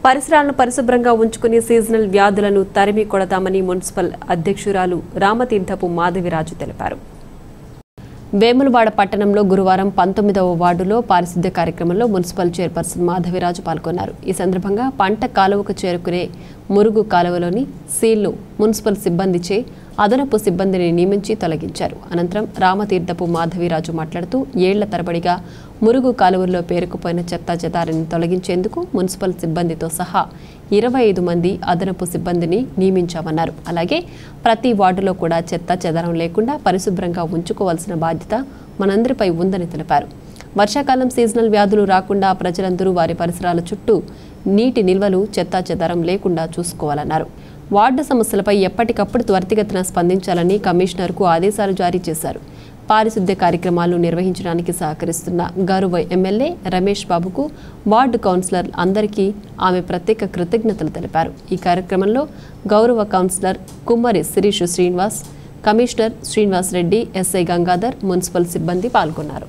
పరిసరాలను పరిశుభ్రంగా ఉంచుకుని సీజనల్ వ్యాధులను తరిమి కొడతామని మున్సిపల్ అధ్యక్షురాలు రామతీర్థపు మాధవిరాజు తెలిపారు వేములవాడ పట్టణంలో గురువారం పంతొమ్మిదవ వార్డులో పారిశుద్ధ్య కార్యక్రమంలో మున్సిపల్ చైర్పర్సన్ మాధవిరాజు పాల్గొన్నారు ఈ సందర్భంగా పంట కాలువకు చేరుకునే మురుగు కాలువలోని సీల్ను మున్సిపల్ సిబ్బందిచే అదనపు సిబ్బందిని నియమించి తొలగించారు అనంతరం రామతీర్థపు మాధవిరాజు మాట్లాడుతూ ఏళ్ల తరబడిగా మురుగు కాలువల్లో పేరుకుపోయిన చెత్తా చెదారిని తొలగించేందుకు మున్సిపల్ సిబ్బందితో సహా ఇరవై ఐదు మంది అదనపు సిబ్బందిని నియమించామన్నారు అలాగే ప్రతి వార్డులో కూడా చెత్త చెదారం లేకుండా పరిశుభ్రంగా ఉంచుకోవాల్సిన బాధ్యత మనందరిపై ఉందని తెలిపారు వర్షాకాలం సీజనల్ వ్యాధులు రాకుండా ప్రజలందరూ వారి పరిసరాల చుట్టూ నీటి నిల్వలు చెత్తా చెదారం లేకుండా చూసుకోవాలన్నారు వార్డు సమస్యలపై ఎప్పటికప్పుడు త్వరితగతిన స్పందించాలని కమిషనర్కు ఆదేశాలు జారీ చేశారు పారిశుద్ధ్య కార్యక్రమాలు నిర్వహించడానికి సహకరిస్తున్న గౌరవ ఎమ్మెల్యే రమేష్ బాబుకు వార్డు కౌన్సిలర్ అందరికీ ఆమె ప్రత్యేక కృతజ్ఞతలు తెలిపారు ఈ కార్యక్రమంలో గౌరవ councillor Kummari Shirish Srinivas commissioner Srinivas Reddy SI Gangadhar municipal సిబ్బంది పాల్గొన్నారు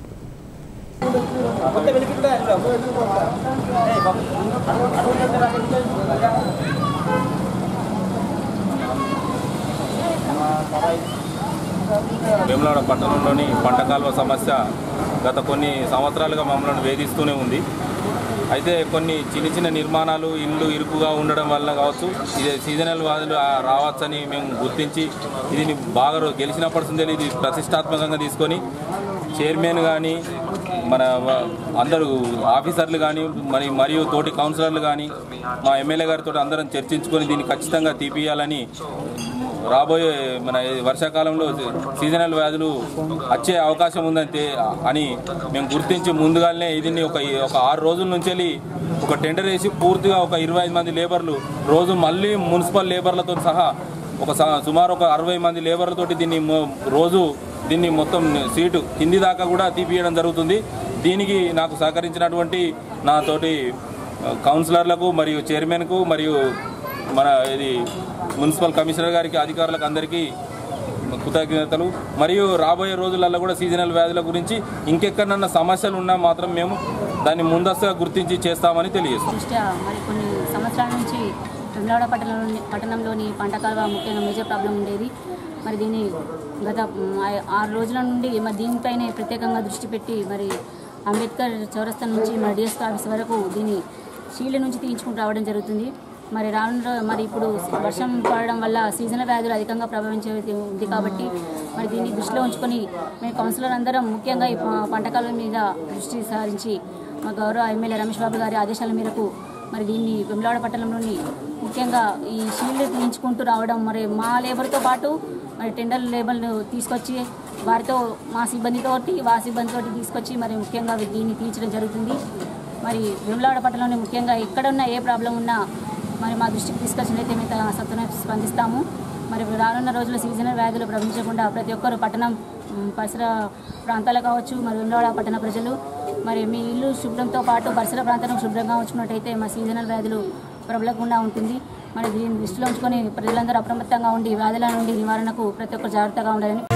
వేములవాడ పట్టణంలోని పంట కాలువ సమస్య గత కొన్ని సంవత్సరాలుగా మమ్మల్ని వేధిస్తూనే ఉంది అయితే కొన్ని చిన్న చిన్న నిర్మాణాలు ఇల్లు ఇరుకుగా ఉండడం వల్ల కావచ్చు ఇది సీజనల్ వ్యాధులు ఆ, రావచ్చని మేము గుర్తించి ఇది బాగా రో- గెలిచినప్పటి నుంచి ఇది ప్రతిష్టాత్మకంగా తీసుకొని చైర్మన్ కానీ మన వ- అందరూ ఆఫీసర్లు కానీ మరి మరియు తోటి కౌన్సిలర్లు కానీ మా ఎమ్మెల్యే గారితో అందరం చర్చించుకొని దీన్ని ఖచ్చితంగా తీపియాలని రాబోయే మన ఈ వర్షాకాలంలో సీజనల్ వ్యాధులు వచ్చే అవకాశం ఉందని తే- అని మేము గుర్తించి ముందుగానే దీన్ని ఒక ఒక ఆరు రోజుల నుంచి వెళ్ళి ఒక టెండర్ వేసి పూర్తిగా ఒక ఇరవై ఐదు మంది లేబర్లు రోజు మళ్ళీ మున్సిపల్ లేబర్లతో సహా ఒక స- సుమారు ఒక అరవై మంది లేబర్లతోటి దీన్ని మొ- రోజు దీన్ని మొత్తం సీటు కింది దాకా కూడా తీపియడం జరుగుతుంది దీనికి నాకు సహకరించినటువంటి నాతోటి కౌన్సిలర్లకు మరియు చైర్మన్కు మరియు మన ఇది మున్సిపల్ కమిషనర్ గారికి అధికారులకు అందరికీ కృతజ్ఞతలు మరియు రాబోయే రోజులలో కూడా సీజనల్ వ్యాధుల గురించి ఇంకెక్కడన్నా సమస్యలు ఉన్నా మాత్రం మేము దాన్ని ముందస్తుగా గుర్తించి చేస్తామని తెలియజేస్తాం దృష్ట్యా మరి కొన్ని సంవత్సరాల నుంచి వెమ్లవాడ పట్టణంలోని పట్టణంలోని పంట కాలువ ముఖ్యంగా మేజర్ ప్రాబ్లం ఉండేది మరి దీన్ని గత మ్, ఆ- ఆరు రోజుల నుండి మరి దీనిపైనే ప్రత్యేకంగా దృష్టి పెట్టి మరి అంబేద్కర్ చౌరస్తా నుంచి మరి డిఎస్పీ ఆఫీస్ వరకు దీన్ని షీల్డ్ నుంచి తీయించుకుంటూ రావడం జరుగుతుంది మరి రాను రో- మరి ఇప్పుడు వర్షం పడడం వల్ల సీజనల్ వ్యాధులు అధికంగా ప్రభావించే ఉంది కాబట్టి మరి దీన్ని దృష్టిలో ఉంచుకొని మేము కౌన్సిలర్ అందరం ముఖ్యంగా ఈ ప- పంట కాలువ మీద దృష్టి సారించి మా గౌరవ ఎమ్మెల్యే రమేష్ బాబు గారి ఆదేశాల మేరకు మరి దీన్ని వెమ్లవాడ పట్టణంలోని ముఖ్యంగా ఈ షీల్డ్ తీయించుకుంటూ రావడం మరి మా లేబర్తో పాటు మరి టెండర్ లేబర్ను తీసుకొచ్చి వారితో మా సిబ్బందితోటి వా సిబ్బందితోటి తీసుకొచ్చి మరి ముఖ్యంగా దీన్ని తీయించడం జరుగుతుంది మరి వెమ్లవాడ పట్టణంలోని ముఖ్యంగా ఎక్కడున్నా ఏ ప్రాబ్లం ఉన్నా మరి మా దృష్టికి తీసుకొచ్చినట్లయితే మేము తగిన సత్వరం స్పందిస్తాము మరి రానున్న రోజుల్లో సీజనల్ వ్యాధులు ప్రవహించకుండా ప్రతి ఒక్కరు పట్టణం మ్, పరిసర ప్రాంతాలు కావచ్చు మరి వెమ్లవాడ పట్టణ ప్రజలు మరి మీ ఇల్లు శుభ్రంతో పాటు పరిసర ప్రాంతాలను శుభ్రంగా ఉంచుకున్నట్టయితే మా సీజనల్ వ్యాధులు ప్రబలకుండా ఉంటుంది మరి దీన్ని దృష్టిలో ఉంచుకొని ప్రజలందరూ అప్రమత్తంగా ఉండి వ్యాధుల నుండి నివారణకు ప్రతి ఒక్కరు జాగ్రత్తగా ఉండాలని